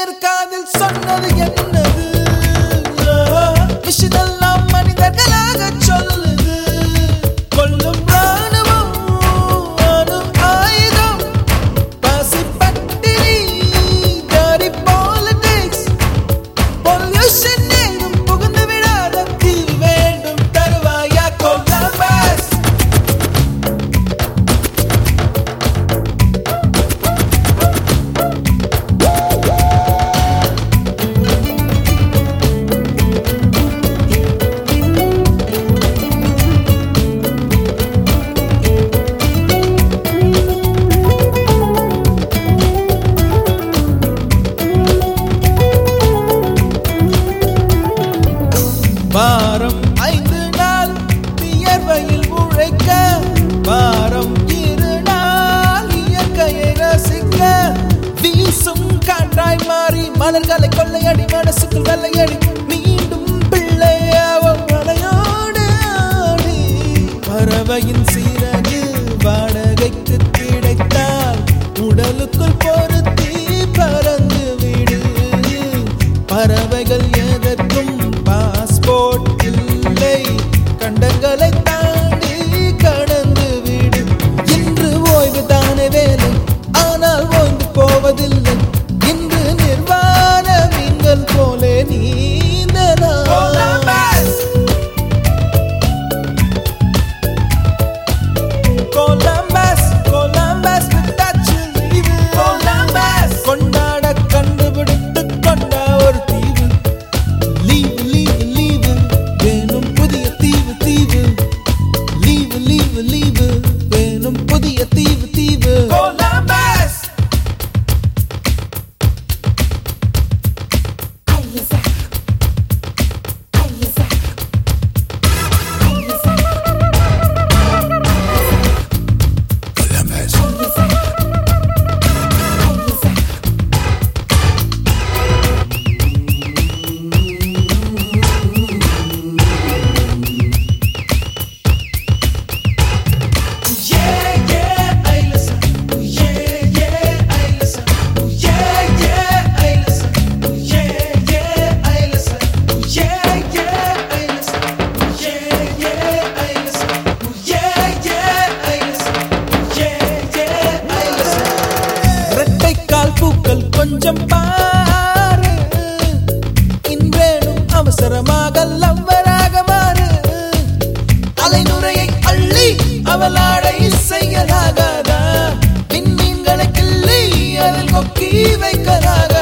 Engineer காதில் சொன்னது என்னது மிஷின் எல்லாம் மனிதர்களாக சொல்லுது கொல்லும் ராணுவம் அணு ஆயுதம் பசி பட்டினி dirty politics பொல்யூஷன் ஏதும் புகுந்து விடாத தீ வேண்டும் தருவாயா கொல்லாமஸ் வாரம் ஐந்து நாள் வியர்வையில் உழைக்க வாரம் இரு நாள் இயற்கையை ரசிக்க வீசும் காற்றாய் மாறி மலர்களை கொள்ளையடி மனசுக்குள் வெள்ளையடி மீண்டும் பிள்ளையாவும் மலையோடு ஆடி பறவையின் சீரகு வாடகைக்கு கிடைத்தால் உடலுக்குள் பொருத்தி பறந்து விடு பறவைகள் எதற்கும் பாஸ்போர்ட் இல்லை கண்டங்களை தாண்டி கடந்து விடு இன்று ஓய்வு தானே வேலை ஆனால் ஓய்ந்து போவதில்லை இன்று நிர்வாண மீன்கள் போலே நீந்தலாம் Columbus, Columbus விட்டாச்சு leave. கொண்டாட கண்டுபிடித்து கொண்ட ஒரு தீவு லீவு லீவு லீவு வேணும் புதிய தீவு தீவு லீவு லீவு லீவு வேணும் புதிய தீவு தீவு Columbus Yeah, yeah, ay listen. Yeah, yeah, ay listen. Yeah, yeah, ay listen. Yeah, yeah, ay listen. Yeah, yeah, ay listen. Yeah, yeah, ay listen. Yeah, yeah, ay listen. Yeah, yeah, ay listen. இரட்டைக்கால் பூக்கள் கொஞ்சம் பாரு இன்றேனும் அவசரமாக லவ்வராக மாறு அலைநுரையை அள்ளி அவளாடை செய்யலாகாதா விண்மீன்களை கிள்ளி அதில் கொக்கி வைக்கலாக